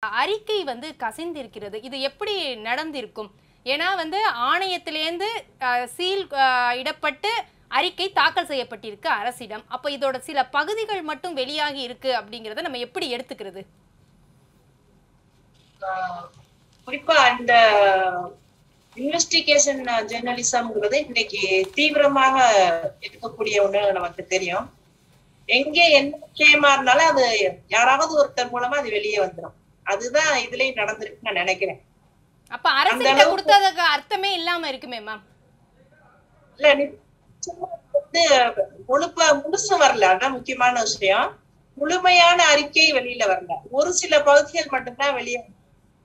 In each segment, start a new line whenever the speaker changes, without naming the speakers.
அறிக்கை வந்து கசிந்திருக்கிறது இது எப்படி நடந்திருக்கும் ஏன்னா வந்து ஆணையத்திலேருந்து அஹ், சீல் அஹ், இடப்பட்டு அறிக்கை தாக்கல் செய்யப்பட்டிருக்கு அரசிடம் அப்போ இதோட சில பகுதிகள் மட்டும் வெளியாகி இருக்கு அப்படிங்கிறத நம்ம எப்படி எடுத்துக்கிறது
ஆஹ் குறிப்பா இந்த இன்வெஸ்டிகேஷன் ஜேர்னலிசம்ங்கிறது இன்னைக்கு தீவிரமாக இருக்கக்கூடிய ஒண்ணு நமக்கு தெரியும் எங்கே என்ன விஷயமா இருந்தாலும் அது யாராவது ஒருத்தர் மூலமா அது வெளியே வந்துடும் அதுதான் இதுலயும் நடந்திருக்கு நான் நினைக்கிறேன்
அப்ப அரசிட்ட
அளவுக்கு-
கொடுத்ததுக்கு அர்த்தமே இல்லாம இருக்குமே மேம்
இல்ல நிச்சயமா வந்து முழுப்ப முழுசு வரல அதான் முக்கியமான விஷயம் முழுமையான அறிக்கை வெளியில வரல ஒரு சில பகுதிகள் மட்டும்தான் வெளியே வந்தது.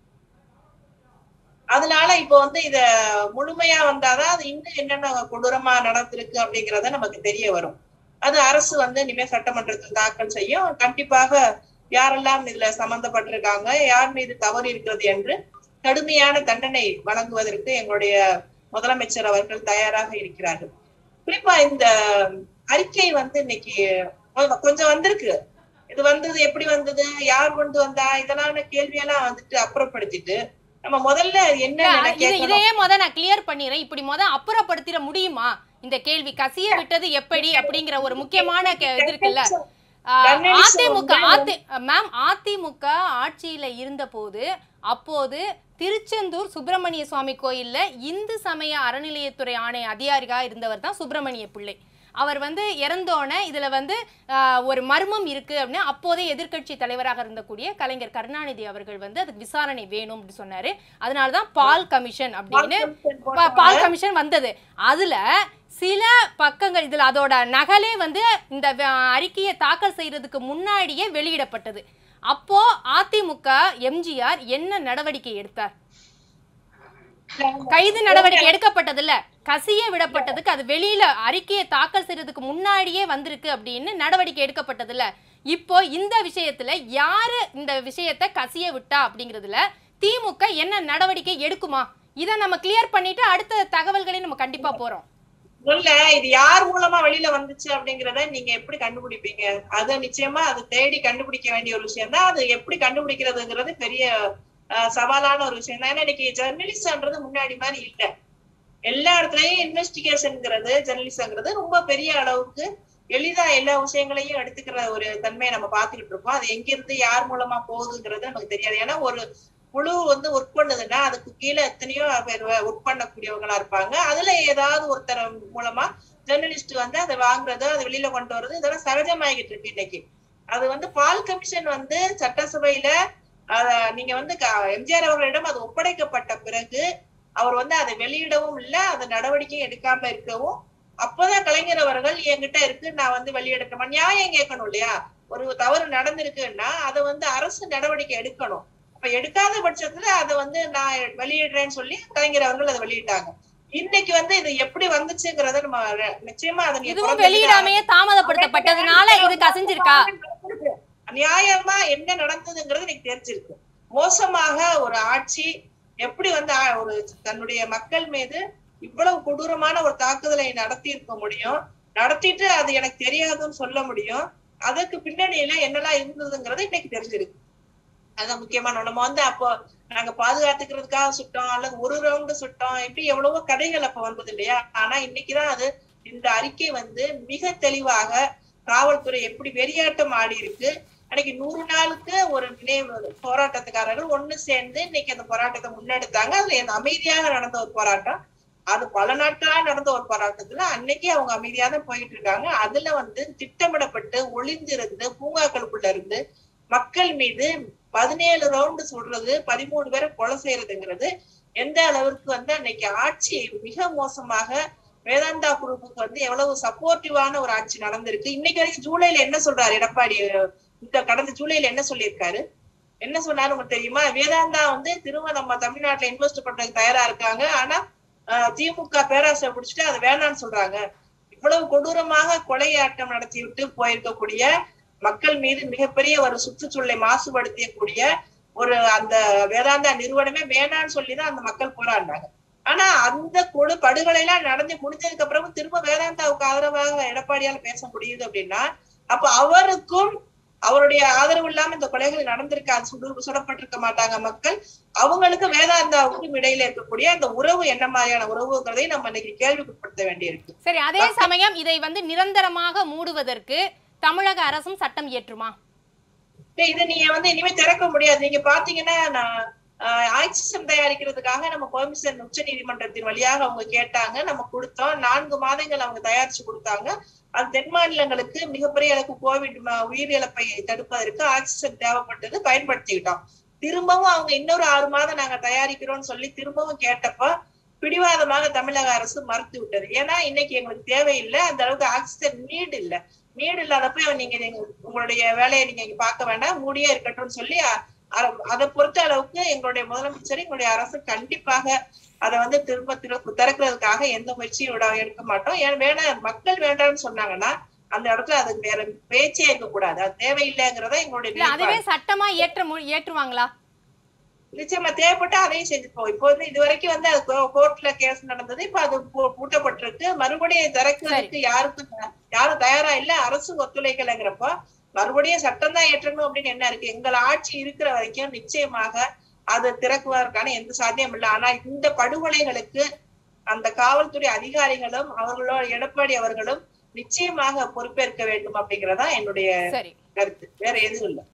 அதனால இப்ப வந்து இத முழுமையா வந்தாதான் அது இன்னும் என்னென்ன கொடூரமா நடந்திருக்கு அப்படிங்கறத நமக்கு தெரிய வரும் அது அரசு வந்து இனிமே சட்டமன்றத்தில் தாக்கல் செய்யும் கண்டிப்பாக யாரெல்லாம் இதுல சம்பந்தப்பட்டிருக்காங்க யார் மீது தவறு இருக்கிறது என்று கடுமையான தண்டனை வழங்குவதற்கு எங்களுடைய முதலமைச்சர் அவர்கள் தயாராக இருக்கிறார்கள் குறிப்பா இந்த அறிக்கை வந்து இன்னைக்கு கொ- கொஞ்சம் வந்திருக்கு இது வந்தது எப்படி வந்தது யார் கொண்டு வந்தா இதெல்லாம் கேள்வியெல்லாம் வந்துட்டு அப்புறப்படுத்திட்டு நம்ம முதல்ல என்ன
இல்ல, இது
கேட்கணும்
இதையே முத நான் கிளியர் பண்ணிடுறேன் இப்படி முத அப்புறப்படுத்திட முடியுமா இந்த கேள்வி கசிய விட்டது எப்படி அப்படிங்கிற ஒரு முக்கியமான கே- இது இருக்குல்ல ஆஹ்,
Journalism
அதிமுக
வந்து-
அதி மேம் அதிமுக ஆட்சியில இருந்தபோது அப்போது திருச்செந்தூர் சுப்பிரமணிய சுவாமி கோயில்ல இந்து சமய அறநிலையத்துறை ஆணைய அதிகாரிகா இருந்தவர் தான் சுப்பிரமணிய பிள்ளை அவர் வந்து இறந்தோன இதுல வந்து ஆஹ், ஒரு மர்மம் இருக்கு அப்படின்னு அப்போதே எதிர்க்கட்சி தலைவராக இருந்தக்கூடிய கலைஞர் கருணாநிதி அவர்கள் வந்து அதுக்கு விசாரணை வேணும் அப்படின்னு சொன்னாரு அதனால தான் பால் கமிஷன் அப்படின்னு பா- பால் கமிஷன் வந்தது அதுல சில பக்கங்கள் இதுல அதோட நகலே வந்து இந்த வ- அறிக்கையை தாக்கல் செய்யறதுக்கு முன்னாடியே வெளியிடப்பட்டது அப்போ அதிமுக எம்ஜிஆர் என்ன நடவடிக்கை எடுத்தார் கைது நடவடிக்கை எடுக்கப்பட்டது இல்ல கசிய விடப்பட்டதுக்கு அது வெளியில அறிக்கையை தாக்கல் செய்யறதுக்கு முன்னாடியே வந்திருக்கு அப்படின்னு நடவடிக்கை எடுக்கப்பட்டது இல்ல இப்போ இந்த விஷயத்துல யாரு இந்த விஷயத்தை கசிய விட்டா அப்படிங்கிறதுல திமுக என்ன நடவடிக்கை எடுக்குமா இதை நம்ம கிளியர் பண்ணிட்டு அடுத்த தகவல்களை நம்ம கண்டிப்பா போறோம்
இல்ல இது யார் மூலமா வெளியில வந்துச்சு அப்படிங்கறத நீங்க எப்படி கண்டுபிடிப்பீங்க அது நிச்சயமா அது தேடி கண்டுபிடிக்க வேண்டிய ஒரு விஷயம் தான் அது எப்படி கண்டுபிடிக்கிறதுங்கிறது பெரிய அஹ், சவாலான ஒரு விஷயம் தான் ஏன்னா இன்னைக்கு ஜெர்னலிசம்ன்றது முன்னாடி மாதிரி இல்ல எல்லா இடத்துலயும் இன்வெஸ்டிகேஷன்ங்கிறது ஜெர்னலிசம்ங்கிறது ரொம்ப பெரிய அளவுக்கு எளிதா எல்லா விஷயங்களையும் எடுத்துக்கிற ஒரு தன்மையை நம்ம பார்த்துக்கிட்டு இருக்கோம் அது எங்க இருந்து யார் மூலமா போகுதுங்கிறது நமக்கு தெரியாது ஏன்னா ஒரு குழு வந்து ஒர்க் பண்ணுதுன்னா அதுக்கு கீழே எத்தனையோ பேர் ஒர்க் பண்ணக்கூடியவங்களா இருப்பாங்க அதுல ஏதாவது ஒருத்தர் மூலமா ஜெர்னலிஸ்ட் வந்து அதை வாங்குறது அதை வெளியில கொண்டு வர்றது இதெல்லாம் சகஜமாகிட்டு இருக்கு இன்னைக்கு அது வந்து பால் கமிஷன் வந்து சட்டசபையில அத நீங்க வந்து க- எம்ஜிஆர் அவர்களிடம் அது ஒப்படைக்கப்பட்ட பிறகு அவர் வந்து அதை வெளியிடவும் இல்ல அதை நடவடிக்கையும் எடுக்காம இருக்கவும் அப்பதான் கலைஞர் அவர்கள் என்கிட்ட இருக்கு நான் வந்து வெளியிடட்டுமா நியாயம் கேட்கணும் இல்லையா ஒரு தவறு நடந்திருக்குன்னா அதை வந்து அரசு நடவடிக்கை எடுக்கணும் அப்ப எடுக்காத பட்சத்துல அதை வந்து நான் வெளியிடுறேன்னு சொல்லி கலைஞர் அவர்கள் அதை வெளியிட்டாங்க இன்னைக்கு வந்து இது எப்படி வந்துச்சுங்கிறத நம்ம ர- நிச்சயமா அதை நீங்க
இதுவும்
புறக்கணிக்க
வெளியிடாமையே தாமதப்படுத்தப்பட்டதுனால இது கசிஞ்சிருக்கா
நியாயமா என்ன நடந்ததுங்கிறது எனக்கு தெரிஞ்சிருக்கு மோசமாக ஒரு ஆட்சி எப்படி வந்து ஆ- ஒரு தன்னுடைய மக்கள் மீது இவ்வளவு கொடூரமான ஒரு தாக்குதலை நடத்தி இருக்க முடியும் நடத்திட்டு அது எனக்கு தெரியாதுன்னு சொல்ல முடியும் அதுக்கு பின்னணியில என்னெல்லாம் இருந்ததுங்கிறது இன்னைக்கு தெரிஞ்சிருக்கு அதான் முக்கியமான ஒண்ணு. நம்ம வந்து அப்போ நாங்க பாதுகாத்துக்கிறதுக்காக சுட்டோம் அல்லது ஒரு ரவுண்டு சுட்டோம் இப்படி எவ்வளவோ கதைகள் அப்ப வந்தது இல்லையா ஆனா இன்னைக்குதான் அது இந்த அறிக்கை வந்து மிக தெளிவாக காவல்துறை எப்படி வெறியாட்டம் ஆடி இருக்கு அன்னைக்கு நூறு நாளுக்கு ஒரு நினைவு போராட்டத்துக்காரர்கள் ஒண்ணு சேர்ந்து இன்னைக்கு அந்த போராட்டத்தை முன்னெடுத்தாங்க அதுல இந்த அமைதியாக நடந்த ஒரு போராட்டம் அது பல நாட்களா நடந்த ஒரு போராட்டத்துல அன்னைக்கு அவங்க அமைதியா தான் போயிட்டு இருக்காங்க அதுல வந்து திட்டமிடப்பட்டு ஒளிந்திருந்து பூங்காக்களுக்குள்ள இருந்து மக்கள் மீது பதினேழு ரவுண்டு சுடுறது பதிமூணு பேரை கொலை செய்யறதுங்கிறது எந்த அளவிற்கு வந்து அன்னைக்கு ஆட்சி மிக மோசமாக வேதாந்தா குழுவுக்கு வந்து எவ்வளவு சப்போர்ட்டிவான ஒரு ஆட்சி நடந்திருக்கு இன்னைக்கு வரைக்கும் ஜூலைல என்ன சொல்றாரு எடப்பாடி இந்த கடந்த ஜூலைல என்ன சொல்லியிருக்காரு என்ன சொன்னாரு உங்களுக்கு தெரியுமா வேதாந்தா வந்து திரும்ப நம்ம தமிழ்நாட்டுல இன்வெஸ்ட் பண்றதுக்கு தயாரா இருக்காங்க ஆனா ஆஹ், திமுக பேராசை பிடிச்சிட்டு அது வேணாம்னு சொல்றாங்க இவ்வளவு கொடூரமாக கொலையாட்டம் நடத்தி விட்டு போயிருக்கக்கூடிய மக்கள் மீது மிகப்பெரிய ஒரு சுற்றுச்சூழலை மாசுபடுத்தக்கூடிய ஒரு அந்த வேதாந்தா நிறுவனமே வேணாம்னு சொல்லிதான் அந்த மக்கள் போராடினாங்க ஆனா அந்த கொடு படுகொலை எல்லாம் நடந்து முடிஞ்சதுக்கு அப்புறம் திரும்ப வேதாந்தாவுக்கு ஆதரவாக எடப்பாடியால பேச முடியுது அப்படின்னா அப்ப அவருக்கும் அவருடைய ஆதரவு இல்லாம இந்த கொலைகள் நடந்திருக்காது சுடு சுடப்பட்டிருக்க மாட்டாங்க மக்கள் அவங்களுக்கு வேதாந்தாவுக்கும் இடையில இருக்கக்கூடிய அந்த உறவு என்ன மாதிரியான உறவுங்கிறதை நம்ம இன்னைக்கு கேள்விக்குட்படுத்த வேண்டியிருக்கு
சரி அதே சமயம் இதை வந்து நிரந்தரமாக மூடுவதற்கு தமிழக அரசும் சட்டம் இயற்றுமா
இல்ல, இதை நீங்க வந்து இனிமே திறக்க முடியாது நீங்க பாத்தீங்கன்னா நான் ஆஹ், ஆக்சிஜன் தயாரிக்கிறதுக்காக நம்ம பெர்மிஷன் உச்ச நீதிமன்றத்தின் வழியாக அவங்க கேட்டாங்க நம்ம கொடுத்தோம் நான்கு மாதங்கள் அவங்க தயாரிச்சு கொடுத்தாங்க அது தென் மாநிலங்களுக்கு மிகப்பெரிய அளவுக்கு கோவிட் ம- உயிரிழப்பை தடுப்பதற்கு ஆக்சிஜன் தேவைப்பட்டது பயன்படுத்திக்கிட்டோம் திரும்பவும் அவங்க இன்னொரு ஆறு மாதம் நாங்க தயாரிக்கிறோம்னு சொல்லி திரும்பவும் கேட்டப்ப பிடிவாதமாக தமிழக அரசு மறுத்து விட்டது ஏன்னா இன்னைக்கு எங்களுக்கு தேவையில்லை அந்த அளவுக்கு ஆக்சிஜன் நீடு இல்ல நீடு இல்லாதப்ப நீங்க நீங்க உங்களுடைய வேலையை நீங்க இங்க பார்க்க வேண்டாம் மூடியே இருக்கட்டும்னு சொல்லி அ- அ- அதை பொறுத்த அளவுக்கு எங்களுடைய முதலமைச்சர் எங்களுடைய அரசு கண்டிப்பாக அதை வந்து திரும்ப திற- திறக்கிறதுக்காக எந்த முயற்சியும் விட எடுக்க மாட்டோம் ஏன் வேணாம் மக்கள் வேண்டாம்னு சொன்னாங்கன்னா அந்த இடத்துல அதுக்கு வேற பேச்சே இருக்க கூடாது அது தேவையில்லைங்கிறத எங்களுடைய
இல்ல அதுவே
நிலைப்பாடு.
சட்டமா ஏற்ற மு- ஏற்றுவாங்களா
நிச்சயமா தேவைப்பட்டா அதையும் செஞ்சுப்போம் இப்போ வந்து இது வரைக்கும் வந்து அது கோர்ட்ல கேஸ் நடந்தது இப்ப அது பூ- பூட்டப்பட்டிருக்கு மறுபடியும் திறக்கிறதுக்கு யாருக்கும் யாரும் தயாரா இல்ல அரசு ஒத்துழைக்கலைங்கிறப்போ மறுபடியும் சட்டம் தான் ஏற்றணும் அப்படின்னு என்ன இருக்கு எங்கள் ஆட்சி இருக்கிற வரைக்கும் நிச்சயமாக அது திறக்குவதற்கான எந்த சாத்தியம் இல்லை ஆனா இந்த படுகொலைகளுக்கு அந்த காவல்துறை அதிகாரிகளும் அவர்களோட எடப்பாடி அவர்களும் நிச்சயமாக பொறுப்பேற்க வேண்டும் அப்படிங்கறதா என்னுடைய
சரி
கருத்து வேற எதுவும் இல்லை